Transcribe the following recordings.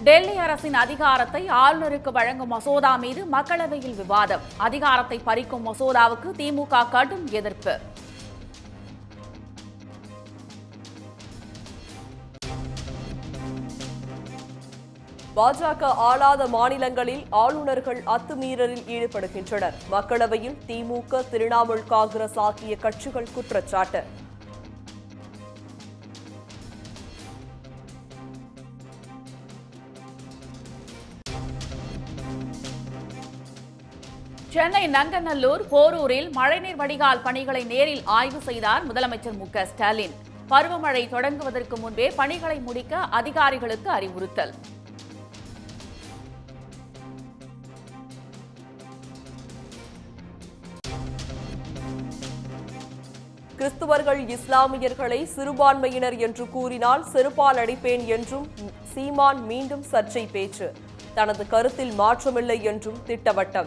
டெல்லி அரசின் அதிகாரத்தை ஆளுநருக்கு வழங்கும் மசோதா மீது மக்களவையில் விவாதம் அதிகாரத்தை பறிக்கும் மசோதாவுக்கு திமுக கடும் எதிர்ப்பு பாஜக ஆளாத மாநிலங்களில் ஆளுநர்கள் அத்துமீறலில் ஈடுபடுகின்றனர் மக்களவையில் திமுக திரிணாமுல் காங்கிரஸ் ஆகிய கட்சிகள் குற்றச்சாட்டு சென்னை நங்கநல்லூர் போரூரில் மழைநீர் வடிகால் பணிகளை நேரில் ஆய்வு செய்தார் முதலமைச்சர் மு க ஸ்டாலின் பருவமழை தொடங்குவதற்கு முன்பே பணிகளை முடிக்க அதிகாரிகளுக்கு அறிவுறுத்தல் கிறிஸ்துவர்கள் இஸ்லாமியர்களை சிறுபான்மையினர் என்று கூறினால் செருப்பால் அடிப்பேன் என்றும் சீமான் மீண்டும் சர்ச்சை பேச்சு தனது கருத்தில் மாற்றமில்லை என்றும் திட்டவட்டம்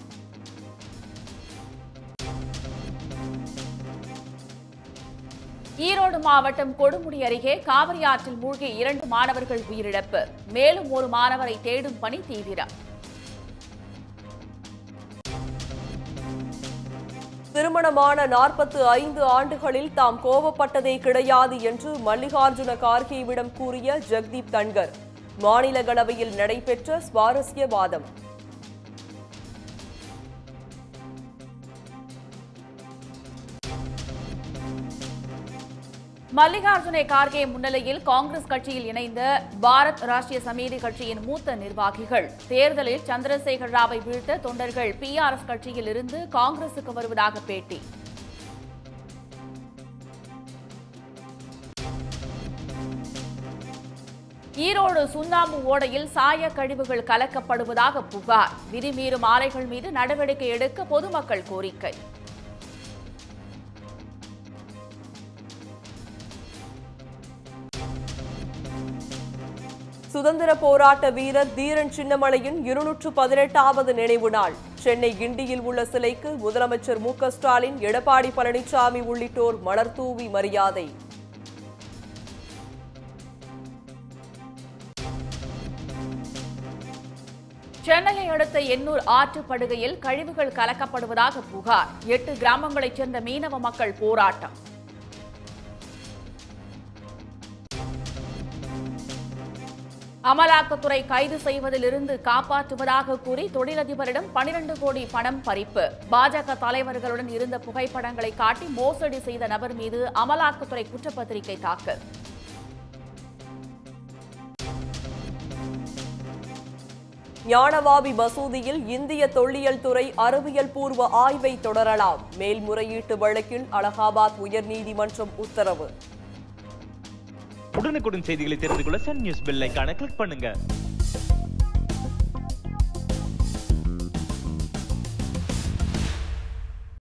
ஈரோடு மாவட்டம் கொடுமுடி அருகே காவிரி ஆற்றில் மூழ்கி இரண்டு மாணவர்கள் உயிரிழப்பு மேலும் ஒரு மாணவரை தேடும் பணி தீவிரம் திருமணமான நாற்பத்து ஐந்து ஆண்டுகளில் தாம் கோபப்பட்டதே கிடையாது என்று மல்லிகார்ஜுன கார்கேவிடம் கூறிய ஜெக்தீப் தன்கர் மாநிலங்களவையில் நடைபெற்ற சுவாரஸ்ய வாதம் மல்லிகார்ஜுன கார்கே முன்னிலையில் காங்கிரஸ் கட்சியில் இணைந்த பாரத் ராஷ்டிரிய சமீதி கட்சியின் மூத்த நிர்வாகிகள் தேர்தலில் சந்திரசேகர் ராவை வீழ்த்த தொண்டர்கள் பிஆர்எஸ் கட்சியில் இருந்து காங்கிரசுக்கு வருவதாக பேட்டி ஈரோடு சுண்ணாம்பு ஓடையில் சாய கழிவுகள் கலக்கப்படுவதாக புகார் விதிமீறும் ஆலைகள் மீது நடவடிக்கை எடுக்க பொதுமக்கள் கோரிக்கை சுதந்திர போராட்ட வீரர் தீரன் சின்னமலையின் இருநூற்று பதினெட்டாவது நினைவு நாள் சென்னை கிண்டியில் உள்ள சிலைக்கு முதலமைச்சர் மு க ஸ்டாலின் எடப்பாடி பழனிசாமி உள்ளிட்டோர் மலர்தூவி மரியாதை சென்னையை அடுத்த எண்ணூர் ஆற்றுப்படுகையில் கழிவுகள் கலக்கப்படுவதாக புகார் எட்டு கிராமங்களைச் சேர்ந்த மீனவ மக்கள் போராட்டம் அமலாக்கத்துறை கைது செய்வதிலிருந்து காப்பாற்றுவதாக கூறி தொழிலதிபரிடம் பனிரண்டு கோடி பணம் பறிப்பு பாஜக தலைவர்களுடன் இருந்த புகைப்படங்களை காட்டி மோசடி செய்த நபர் மீது அமலாக்கத்துறை குற்றப்பத்திரிகை தாக்கல் ஞானவாபி மசூதியில் இந்திய தொல்லியல் துறை அறிவியல் பூர்வ ஆய்வை தொடரலாம் மேல்முறையீட்டு வழக்கில் அலகாபாத் உயர்நீதிமன்றம் உத்தரவு உடனுக்குடன் செய்திகளை தெரிந்து கொள்ள சன் நியூஸ் பெல் ஐகானை கிளிக் பண்ணுங்க